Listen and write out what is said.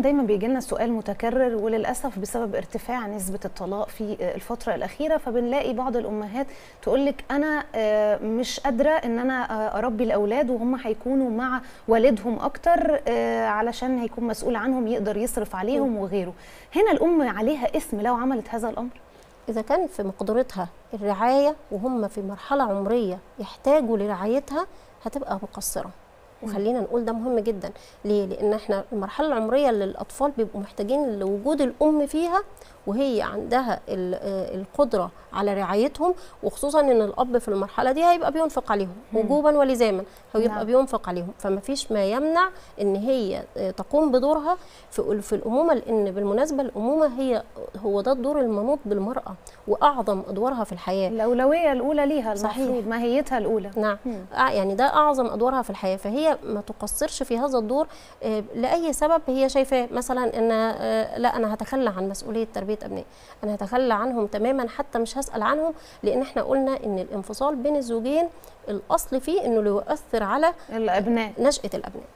دايما بيجي لنا سؤال متكرر وللاسف بسبب ارتفاع نسبه الطلاق في الفتره الاخيره فبنلاقي بعض الامهات تقول لك انا آه، مش قادره ان انا آه، اربي الاولاد وهم هيكونوا مع والدهم اكتر آه، علشان هيكون مسؤول عنهم يقدر يصرف عليهم وغيره هنا الام عليها اسم لو عملت هذا الامر اذا كان في مقدرتها الرعايه وهم في مرحله عمريه يحتاجوا لرعايتها هتبقى مقصره وخلينا نقول ده مهم جدا ليه لان احنا المرحله العمريه اللي الاطفال بيبقوا محتاجين لوجود الام فيها وهي عندها ال- آه القدره على رعايتهم وخصوصا ان الاب في المرحله دي هيبقى بينفق عليهم وجوبا ولزاما هو يبقى نعم. بينفق عليهم فما فيش ما يمنع ان هي آه، تقوم بدورها في في الامومه لان بالمناسبه الامومه هي هو ده الدور المنوط بالمراه واعظم ادوارها في الحياه الاولويه الاولى ليها صحيح. المفروض ماهيتها الاولى نعم مم. آه يعني ده اعظم ادوارها في الحياه فهي ما تقصرش في هذا الدور آه لاي سبب هي شايفاه مثلا ان آه لا انا هتخلى عن مسؤوليه تربيه ابنائي انا هتخلى عنهم تماما حتى مش هسال عنهم لان احنا قلنا ان الانفصال بين الزوجين الاصل فيه انه لا يؤثر على الابناء نشاه الابناء